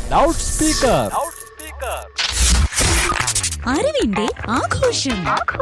loud speaker അറിവിന്റെ ആഘോഷം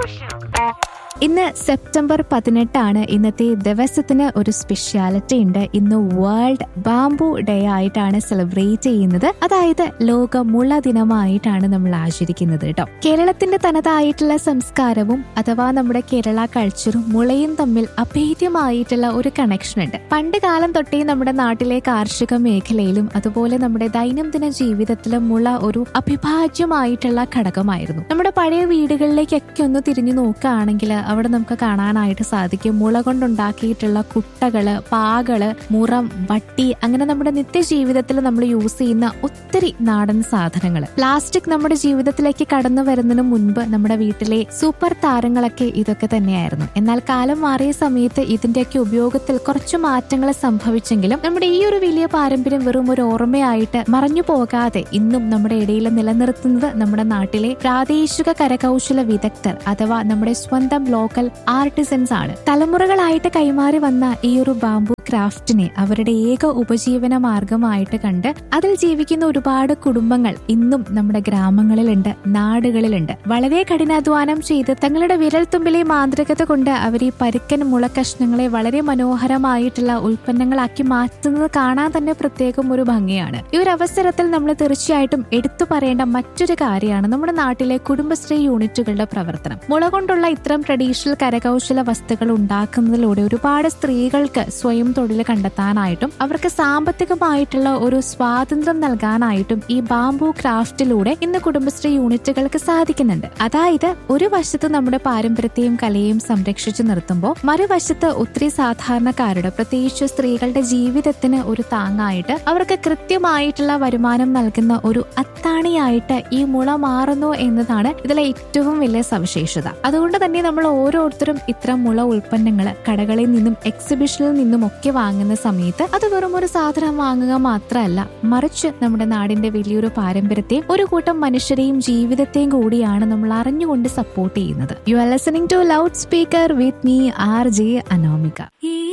ഇന്ന് സെപ്റ്റംബർ പതിനെട്ടാണ് ഇന്നത്തെ ദിവസത്തിന് ഒരു സ്പെഷ്യാലിറ്റി ഉണ്ട് ഇന്ന് വേൾഡ് ബാംബു ഡേ ആയിട്ടാണ് സെലിബ്രേറ്റ് ചെയ്യുന്നത് അതായത് ലോക മുള ദിനമായിട്ടാണ് നമ്മൾ ആചരിക്കുന്നത് കേട്ടോ കേരളത്തിന്റെ തനതായിട്ടുള്ള സംസ്കാരവും അഥവാ നമ്മുടെ കേരള കൾച്ചറും മുളയും തമ്മിൽ അഭേദ്യമായിട്ടുള്ള ഒരു കണക്ഷൻ ഉണ്ട് പണ്ട് കാലം തൊട്ടേ നമ്മുടെ നാട്ടിലെ കാർഷിക മേഖലയിലും അതുപോലെ നമ്മുടെ ദൈനംദിന ജീവിതത്തിലും മുള ഒരു അഭിഭാജ്യമായിട്ടുള്ള ഘടകമായിരുന്നു നമ്മുടെ പഴയ വീടുകളിലേക്കൊക്കെ ഒന്ന് തിരിഞ്ഞു നോക്കുകയാണെങ്കിൽ അവിടെ നമുക്ക് കാണാനായിട്ട് സാധിക്കും മുള കൊണ്ടുണ്ടാക്കിയിട്ടുള്ള കുട്ടകള് പാകള് മുറം വട്ടി അങ്ങനെ നമ്മുടെ നിത്യജീവിതത്തിൽ നമ്മൾ യൂസ് ചെയ്യുന്ന ഒത്തിരി നാടൻ സാധനങ്ങൾ പ്ലാസ്റ്റിക് നമ്മുടെ ജീവിതത്തിലേക്ക് കടന്നു വരുന്നതിന് മുൻപ് നമ്മുടെ വീട്ടിലെ സൂപ്പർ താരങ്ങളൊക്കെ ഇതൊക്കെ തന്നെയായിരുന്നു എന്നാൽ കാലം മാറിയ സമയത്ത് ഇതിന്റെയൊക്കെ ഉപയോഗത്തിൽ കുറച്ച് മാറ്റങ്ങൾ സംഭവിച്ചെങ്കിലും നമ്മുടെ ഈ ഒരു വലിയ പാരമ്പര്യം വെറും ഒരു ഓർമ്മയായിട്ട് മറഞ്ഞു പോകാതെ ഇന്നും നമ്മുടെ ഇടയിൽ നിലനിർത്തുന്നത് നമ്മുടെ നാട്ടിലെ പ്രാദേശിക കരകൗശല വിദഗ്ധർ അഥവാ നമ്മുടെ സ്വന്തം ലോക്കൽ ആർട്ടിസൻസ് ആണ് തലമുറകളായിട്ട് കൈമാറി വന്ന ഈ ഒരു ബാംബു ക്രാഫ്റ്റിനെ അവരുടെ ഏക ഉപജീവന മാർഗമായിട്ട് കണ്ട് അതിൽ ജീവിക്കുന്ന ഒരുപാട് കുടുംബങ്ങൾ ഇന്നും നമ്മുടെ ഗ്രാമങ്ങളിലുണ്ട് നാടുകളിലുണ്ട് വളരെ കഠിനാധ്വാനം ചെയ്ത് തങ്ങളുടെ വിരൽത്തുമ്പിലെ മാന്ത്രികത കൊണ്ട് അവർ ഈ പരുക്കൻ മുളക്കഷ്ണങ്ങളെ വളരെ മനോഹരമായിട്ടുള്ള ഉൽപ്പന്നങ്ങളാക്കി മാറ്റുന്നത് കാണാൻ തന്നെ പ്രത്യേകം ഒരു ഭംഗിയാണ് ഈ ഒരു അവസരത്തിൽ നമ്മൾ തീർച്ചയായിട്ടും എടുത്തു പറയേണ്ട മറ്റൊരു കാര്യമാണ് നമ്മുടെ നാട്ടിലെ കുടുംബശ്രീ യൂണിറ്റുകളുടെ പ്രവർത്തനം മുള കൊണ്ടുള്ള ഇത്തരം ട്രഡീഷണൽ കരകൗശല വസ്തുക്കൾ ഉണ്ടാക്കുന്നതിലൂടെ ഒരുപാട് സ്ത്രീകൾക്ക് സ്വയം തൊഴിൽ കണ്ടെത്താനായിട്ടും അവർക്ക് സാമ്പത്തികമായിട്ടുള്ള ഒരു സ്വാതന്ത്ര്യം നൽകാനായിട്ടും ഈ ബാംബു ക്രാഫ്റ്റിലൂടെ ഇന്ന് കുടുംബശ്രീ യൂണിറ്റുകൾക്ക് സാധിക്കുന്നുണ്ട് അതായത് ഒരു വശത്ത് നമ്മുടെ പാരമ്പര്യത്തെയും കലയെയും സംരക്ഷിച്ചു നിർത്തുമ്പോൾ മറുവശത്ത് ഒത്തിരി സാധാരണക്കാരുടെ പ്രത്യേകിച്ച് സ്ത്രീകളുടെ ജീവിതത്തിന് ഒരു താങ്ങായിട്ട് അവർക്ക് കൃത്യമായിട്ടുള്ള വരുമാനം നൽകുന്ന ഒരു അത്താണിയായിട്ട് ഈ മുള മാറുന്നു എന്നതാണ് ഇതിലെ ഏറ്റവും വലിയ സവിശേഷത അതുകൊണ്ട് തന്നെ നമ്മൾ ഓരോരുത്തരും ഇത്തരം മുള ഉൽപ്പന്നങ്ങൾ കടകളിൽ നിന്നും എക്സിബിഷനിൽ നിന്നും ഒക്കെ വാങ്ങുന്ന സമയത്ത് അത് വെറും ഒരു സാധനം വാങ്ങുക മാത്രമല്ല മറിച്ച് നമ്മുടെ നാടിന്റെ വലിയൊരു പാരമ്പര്യത്തെയും ഒരു കൂട്ടം മനുഷ്യരെയും ജീവിതത്തെയും കൂടിയാണ് നമ്മൾ അറിഞ്ഞുകൊണ്ട് സപ്പോർട്ട് ചെയ്യുന്നത് you are listening to loud speaker with me R J Anomika ഈ